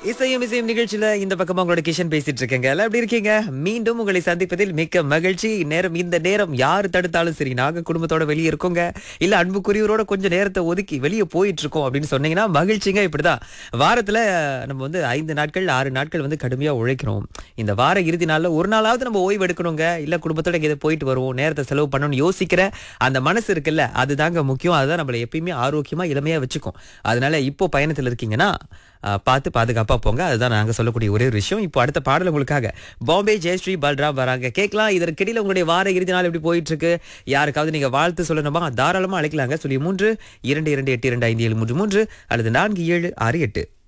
இசையும் இசையும் நிகழ்ச்சியில இந்த பக்கமா உங்களோட கிஷன் பேசிட்டு இருக்கேங்க எல்லாம் எப்படி இருக்கீங்க மீண்டும் உங்களை சந்திப்பதில் மிக்க மகிழ்ச்சி நேரம் இந்த நேரம் யாரு தடுத்தாலும் சரி நாங்க குடும்பத்தோட வெளியே இருக்கோங்க இல்ல அன்புக்குரியவரோட கொஞ்சம் நேரத்தை ஒதுக்கி வெளியே போயிட்டு இருக்கோம் அப்படின்னு சொன்னீங்கன்னா மகிழ்ச்சிங்க இப்படிதான் வாரத்துல நம்ம வந்து ஐந்து நாட்கள் ஆறு நாட்கள் வந்து கடுமையா உழைக்கிறோம் இந்த வார இறுதி நாள்ல ஒரு நாளாவது நம்ம ஓய்வு எடுக்கணுங்க இல்ல குடும்பத்தோட எங்கேயாவது போயிட்டு வருவோம் நேரத்தை செலவு பண்ணணும்னு யோசிக்கிற அந்த மனசு இருக்குல்ல அதுதாங்க முக்கியம் அதுதான் நம்மளை எப்பயுமே ஆரோக்கியமா இளமையா வச்சுக்கும் அதனால இப்போ பயணத்துல இருக்கீங்கன்னா அஹ், பார்த்து பாதுகாப்பா போங்க அதுதான் நாங்க சொல்லக்கூடிய ஒரே ஒரு விஷயம் இப்போ அடுத்த பாடல் உங்களுக்காக பாம்பே ஜெயஸ்ரீ பல்ராம் வராங்க கேட்கலாம் இதற்கிடையில உங்களுடைய வார இறுதி நாள் எப்படி போயிட்டு இருக்கு யாருக்காவது நீங்க வாழ்த்து சொல்லணுமா தாராளமா அழைக்கலாங்க சொல்லி மூன்று இரண்டு இரண்டு எட்டு இரண்டு ஐந்து ஏழு மூன்று மூன்று அல்லது நான்கு ஏழு ஆறு எட்டு